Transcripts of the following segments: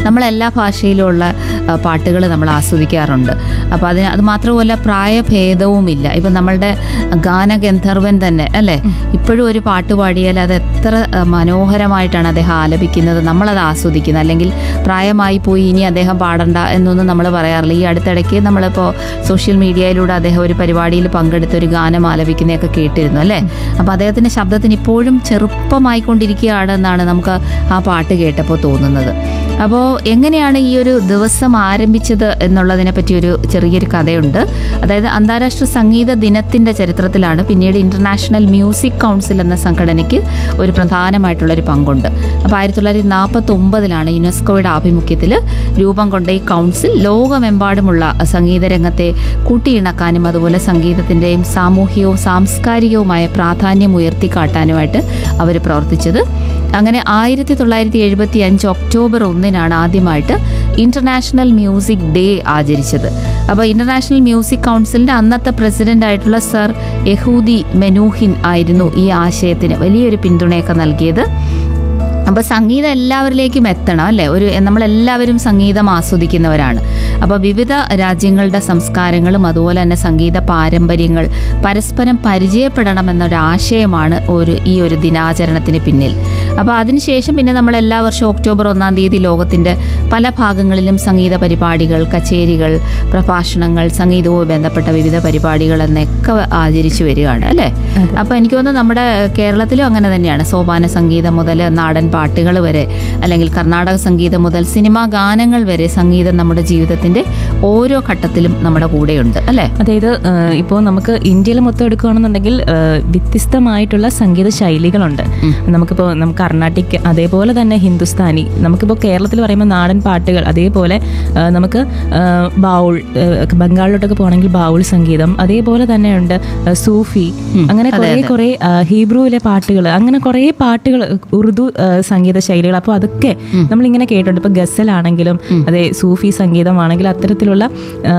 നമ്മളെല്ലാ ഭാഷയിലുമുള്ള പാട്ടുകൾ നമ്മൾ ആസ്വദിക്കാറുണ്ട് അപ്പോൾ അതിന് അത് മാത്രമല്ല പ്രായഭേദവുമില്ല ഇപ്പം നമ്മളുടെ ഗാനഗന്ധർവൻ തന്നെ അല്ലേ ഇപ്പോഴും ഒരു പാട്ട് പാടിയാൽ അത് എത്ര ആ, മനോഹരമായിട്ടാണ് അദ്ദേഹം ആലപിക്കുന്നത് നമ്മളത് ആസ്വദിക്കുന്നത് അല്ലെങ്കിൽ പ്രായമായി പോയി ഇനി അദ്ദേഹം പാടണ്ട എന്നൊന്നും നമ്മൾ പറയാറില്ല ഈ അടുത്തിടയ്ക്ക് നമ്മളിപ്പോൾ സോഷ്യൽ മീഡിയയിലൂടെ അദ്ദേഹം ഒരു പരിപാടിയിൽ പങ്കെടുത്ത് ഒരു ഗാനം ആലപിക്കുന്നതൊക്കെ കേട്ടിരുന്നു അല്ലേ അപ്പോൾ അദ്ദേഹത്തിൻ്റെ ശബ്ദത്തിന് ഇപ്പോഴും ചെറുപ്പമായിക്കൊണ്ടിരിക്കുകയാണ് എന്നാണ് നമുക്ക് ആ പാട്ട് കേട്ടപ്പോൾ തോന്നുന്നത് അപ്പോൾ എങ്ങനെയാണ് ഈ ഒരു ദിവസം ആരംഭിച്ചത് എന്നുള്ളതിനെ പറ്റി ഒരു ചെറിയൊരു കഥയുണ്ട് അതായത് അന്താരാഷ്ട്ര സംഗീത ദിനത്തിൻ്റെ ചരിത്രത്തിലാണ് പിന്നീട് ഇൻ്റർനാഷണൽ മ്യൂസിക് കൗൺസിൽ എന്ന സംഘടനയ്ക്ക് ഒരു പ്രധാനമായിട്ടുള്ളൊരു പങ്കുണ്ട് അപ്പോൾ ആയിരത്തി തൊള്ളായിരത്തി നാൽപ്പത്തി ഒമ്പതിലാണ് യുനെസ്കോയുടെ ആഭിമുഖ്യത്തിൽ രൂപം കൊണ്ട ഈ കൗൺസിൽ ലോകമെമ്പാടുമുള്ള സംഗീത രംഗത്തെ കൂട്ടിയിണക്കാനും അതുപോലെ സംഗീതത്തിൻ്റെയും സാമൂഹികവും സാംസ്കാരികവുമായ പ്രാധാന്യം ഉയർത്തിക്കാട്ടാനുമായിട്ട് അവർ പ്രവർത്തിച്ചത് അങ്ങനെ ആയിരത്തി തൊള്ളായിരത്തി എഴുപത്തി അഞ്ച് ഒക്ടോബർ ഒന്നിനാണ് ആദ്യമായിട്ട് ഇന്റർനാഷണൽ മ്യൂസിക് ഡേ ആചരിച്ചത് അപ്പോൾ ഇന്റർനാഷണൽ മ്യൂസിക് കൗൺസിലിന്റെ അന്നത്തെ പ്രസിഡന്റ് ആയിട്ടുള്ള സർ യഹൂദി മെനൂഹിൻ ആയിരുന്നു ഈ ആശയത്തിന് വലിയൊരു പിന്തുണയൊക്കെ നൽകിയത് അപ്പോൾ സംഗീതം എല്ലാവരിലേക്കും എത്തണം അല്ലേ ഒരു നമ്മളെല്ലാവരും സംഗീതം ആസ്വദിക്കുന്നവരാണ് അപ്പോൾ വിവിധ രാജ്യങ്ങളുടെ സംസ്കാരങ്ങളും അതുപോലെ തന്നെ സംഗീത പാരമ്പര്യങ്ങൾ പരസ്പരം പരിചയപ്പെടണം എന്നൊരു ആശയമാണ് ഒരു ഈ ഒരു ദിനാചരണത്തിന് പിന്നിൽ അപ്പോൾ അതിനുശേഷം പിന്നെ നമ്മൾ എല്ലാ വർഷവും ഒക്ടോബർ ഒന്നാം തീയതി ലോകത്തിൻ്റെ പല ഭാഗങ്ങളിലും സംഗീത പരിപാടികൾ കച്ചേരികൾ പ്രഭാഷണങ്ങൾ സംഗീതവുമായി ബന്ധപ്പെട്ട വിവിധ പരിപാടികൾ എന്നൊക്കെ ആചരിച്ചു വരികയാണ് അല്ലേ അപ്പോൾ എനിക്ക് തോന്നുന്നു നമ്മുടെ കേരളത്തിലും അങ്ങനെ തന്നെയാണ് സോപാന സംഗീതം മുതൽ നാടൻ പാട്ടുകൾ വരെ അല്ലെങ്കിൽ കർണാടക സംഗീതം മുതൽ സിനിമാ ഗാനങ്ങൾ വരെ സംഗീതം നമ്മുടെ ജീവിതത്തിന്റെ ഓരോ ഘട്ടത്തിലും നമ്മുടെ കൂടെയുണ്ട് അല്ലേ അതായത് ഇപ്പോൾ നമുക്ക് ഇന്ത്യയിൽ മൊത്തം എടുക്കുകയാണെന്നുണ്ടെങ്കിൽ ആ, വ്യത്യസ്തമായിട്ടുള്ള സംഗീത ശൈലികളുണ്ട് നമുക്കിപ്പോൾ നമുക്ക് കർണാട്ടിക് അതേപോലെ തന്നെ ഹിന്ദുസ്ഥാനി നമുക്കിപ്പോൾ കേരളത്തിൽ പറയുമ്പോൾ നാടൻ പാട്ടുകൾ അതേപോലെ ആ, നമുക്ക് ആ, ബൗൾ ആ, ബംഗാളിലോട്ടൊക്കെ പോകണമെങ്കിൽ ബൗൾ സംഗീതം അതേപോലെ തന്നെയുണ്ട് ആ, സൂഫി അങ്ങനെ കുറേ കുറേ ആ, ഹീബ്രുവിലെ പാട്ടുകൾ അങ്ങനെ കുറേ പാട്ടുകൾ ഉറുദു ആ, സംഗീത ശൈലികൾ അപ്പോൾ അതൊക്കെ നമ്മളിങ്ങനെ കേട്ടിട്ടുണ്ട് ഇപ്പോൾ ഗസലാണെങ്കിലും അതെ സൂഫി സംഗീതമാണെങ്കിലും അത്തരത്തിലുള്ള ആ,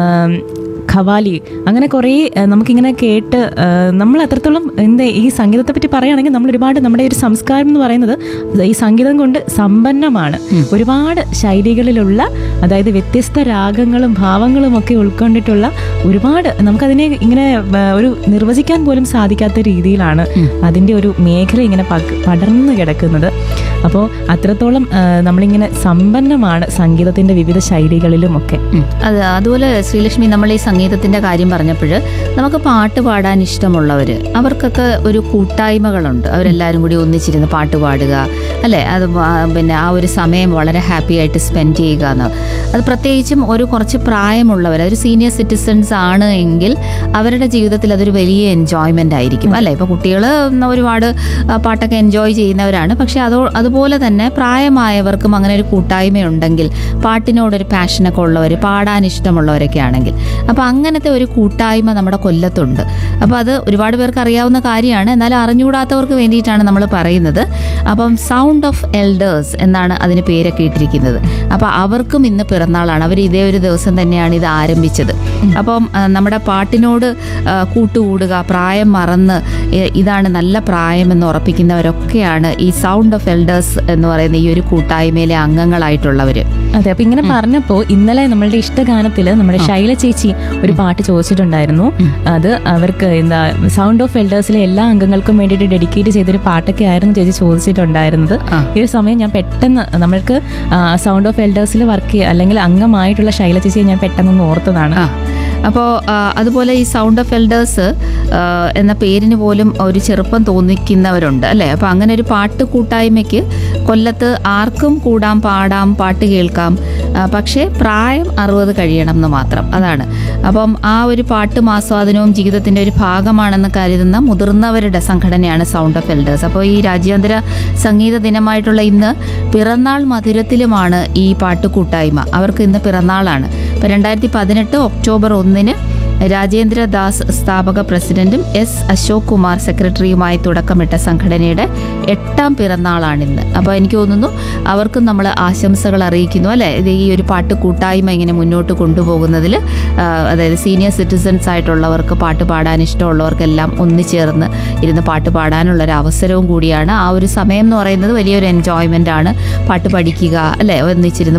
ഖവാലി അങ്ങനെ കുറേ ആ, നമുക്കിങ്ങനെ കേട്ട് ആ, നമ്മൾ അത്രത്തോളം എന്താ ഈ സംഗീതത്തെ പറ്റി പറയുകയാണെങ്കിൽ നമ്മൾ ഒരുപാട് നമ്മുടെ ഒരു സംസ്കാരം എന്ന് പറയുന്നത് ഈ സംഗീതം കൊണ്ട് സമ്പന്നമാണ് ഒരുപാട് ശൈലികളിലുള്ള അതായത് വ്യത്യസ്ത രാഗങ്ങളും ഭാവങ്ങളും ഒക്കെ ഉൾക്കൊണ്ടിട്ടുള്ള ഒരുപാട് നമുക്കതിനെ ഇങ്ങനെ ആ, ഒരു നിർവചിക്കാൻ പോലും സാധിക്കാത്ത രീതിയിലാണ് അതിൻ്റെ ഒരു മേഖല ഇങ്ങനെ പക- പടർന്നു കിടക്കുന്നത് അപ്പോൾ അത്രത്തോളം ആ, നമ്മളിങ്ങനെ സമ്പന്നമാണ് സംഗീതത്തിൻ്റെ വിവിധ ശൈലികളിലുമൊക്കെ ഉം. അത് അതുപോലെ ശ്രീലക്ഷ്മി നമ്മൾ ഈ സംഗീതത്തിന്റെ കാര്യം പറഞ്ഞപ്പോൾ നമുക്ക് പാട്ട് പാടാൻ ഇഷ്ടമുള്ളവർ അവർക്കൊക്കെ ഒരു കൂട്ടായ്മകളുണ്ട് അവരെല്ലാവരും കൂടി ഒന്നിച്ചിരുന്ന് പാട്ട് പാടുക അല്ലേ അത് വ- പിന്നെ ആ ഒരു സമയം വളരെ ഹാപ്പി ആയിട്ട് സ്പെൻഡ് ചെയ്യുക എന്ന് അത് പ്രത്യേകിച്ചും ഒരു കുറച്ച് പ്രായമുള്ളവർ ഒരു സീനിയർ സിറ്റിസൺസ് ആണ് എങ്കിൽ അവരുടെ ജീവിതത്തിൽ അതൊരു വലിയ എൻജോയ്മെന്റ് ആയിരിക്കും അല്ലേ ഇപ്പോൾ കുട്ടികൾ ഒരുപാട് ആ, പാട്ടൊക്കെ എൻജോയ് ചെയ്യുന്നവരാണ് പക്ഷെ അതോ അതുപോലെ തന്നെ പ്രായമായവർക്കും അങ്ങനെ ഒരു കൂട്ടായ്മയുണ്ടെങ്കിൽ പാട്ടിനോടൊരു പാഷനൊക്കെ ഉള്ളവർ പാടാൻ ഇഷ്ടമുള്ളവരൊക്കെ ആണെങ്കിൽ അപ്പോൾ അങ്ങനത്തെ ഒരു കൂട്ടായ്മ നമ്മുടെ കൊല്ലത്തുണ്ട് അപ്പോൾ അത് ഒരുപാട് പേർക്ക് അറിയാവുന്ന കാര്യമാണ് എന്നാൽ അറിഞ്ഞുകൂടാത്തവർക്ക് വേണ്ടിയിട്ടാണ് നമ്മൾ പറയുന്നത് അപ്പം സൗണ്ട് ഓഫ് എൽഡേഴ്സ് എന്നാണ് അതിന് പേരൊക്കെ ഇട്ടിരിക്കുന്നത് അപ്പോൾ അവർക്കും ഇന്ന് പിറന്നാളാണ് അവർ ഇതേ ഒരു ദിവസം തന്നെയാണ് ഇത് ആരംഭിച്ചത് അപ്പം ആ, നമ്മുടെ പാട്ടിനോട് ആ, കൂട്ടുകൂടുക പ്രായം മറന്ന് ഏ, ഇതാണ് നല്ല പ്രായമെന്ന് ഉറപ്പിക്കുന്നവരൊക്കെയാണ് ഈ സൗണ്ട് ഓഫ് എൽഡേഴ്സ് എന്ന് പറയുന്ന ഈ ഒരു കൂട്ടായ്മയിലെ അംഗങ്ങളായിട്ടുള്ളവർ അതെ അപ്പൊ ഇങ്ങനെ പറഞ്ഞപ്പോ ഇന്നലെ നമ്മളുടെ ഇഷ്ടഗാനത്തില് നമ്മുടെ ശൈല ചേച്ചി ഒരു പാട്ട് ചോദിച്ചിട്ടുണ്ടായിരുന്നു അത് അവർക്ക് എന്താ സൗണ്ട് ഓഫ് എൽഡേഴ്സിലെ എല്ലാ അംഗങ്ങൾക്കും വേണ്ടിയിട്ട് ഡെഡിക്കേറ്റ് ചെയ്തൊരു പാട്ടൊക്കെ ആയിരുന്നു ചേച്ചി ചോദിച്ചിട്ടുണ്ടായിരുന്നത് ആ. ഈ ഒരു സമയം ഞാൻ പെട്ടെന്ന് നമ്മൾക്ക് സൗണ്ട് ഓഫ് എൽഡേഴ്സിൽ വർക്ക് ചെയ്യുക അല്ലെങ്കിൽ അംഗമായിട്ടുള്ള ശൈല ചേച്ചിയെ ഞാൻ പെട്ടെന്ന് ഓർത്തതാണ് ആ അപ്പോൾ അതുപോലെ ഈ സൗണ്ട് ഓഫ് എൽഡേഴ്സ് എന്ന പേരിന് പോലും ഒരു ചെറുപ്പം തോന്നിക്കുന്നവരുണ്ട് അല്ലേ അപ്പോൾ അങ്ങനെ ഒരു പാട്ട് കൂട്ടായ്മയ്ക്ക് കൊല്ലത്ത് ആർക്കും കൂടാം പാടാം പാട്ട് കേൾക്കാം ആ, പക്ഷേ പ്രായം അറുപത് കഴിയണം എന്ന് മാത്രം അതാണ് അപ്പം ആ ഒരു പാട്ടും ആസ്വാദനവും ജീവിതത്തിൻ്റെ ഒരു ഭാഗമാണെന്ന് കരുതുന്ന മുതിർന്നവരുടെ സംഘടനയാണ് സൗണ്ട് ഓഫ് എൽഡേഴ്സ് അപ്പോൾ ഈ രാജ്യാന്തര സംഗീത ദിനമായിട്ടുള്ള ഇന്ന് പിറന്നാൾ മധുരത്തിലുമാണ് ഈ പാട്ട് കൂട്ടായ്മ അവർക്ക് ഇന്ന് പിറന്നാളാണ് ഇപ്പോൾ രണ്ടായിരത്തി പതിനെട്ട് ഒക്ടോബർ ഒന്നിന് രാജേന്ദ്ര ദാസ് സ്ഥാപക പ്രസിഡന്റും എസ് അശോക് കുമാർ സെക്രട്ടറിയുമായി തുടക്കമിട്ട സംഘടനയുടെ എട്ടാം പിറന്നാളാണിന്ന് അപ്പോൾ എനിക്ക് തോന്നുന്നു അവർക്കും നമ്മൾ ആശംസകൾ അറിയിക്കുന്നു അല്ലേ ഇത് ഈ ഒരു പാട്ട് കൂട്ടായ്മ ഇങ്ങനെ മുന്നോട്ട് കൊണ്ടുപോകുന്നതിൽ ആ, അതായത് സീനിയർ സിറ്റിസൺസ് ആയിട്ടുള്ളവർക്ക് പാട്ട് പാടാൻ ഇഷ്ടമുള്ളവർക്കെല്ലാം ഒന്നിച്ചേർന്ന് ഇരുന്ന് പാട്ട് പാടാനുള്ള ഒരു അവസരവും കൂടിയാണ് ആ ഒരു സമയം എന്ന് പറയുന്നത് വലിയൊരു എൻജോയ്മെൻ്റ് ആണ് പാട്ട് പഠിക്കുക അല്ലേ ഒന്നിച്ചിരുന്ന്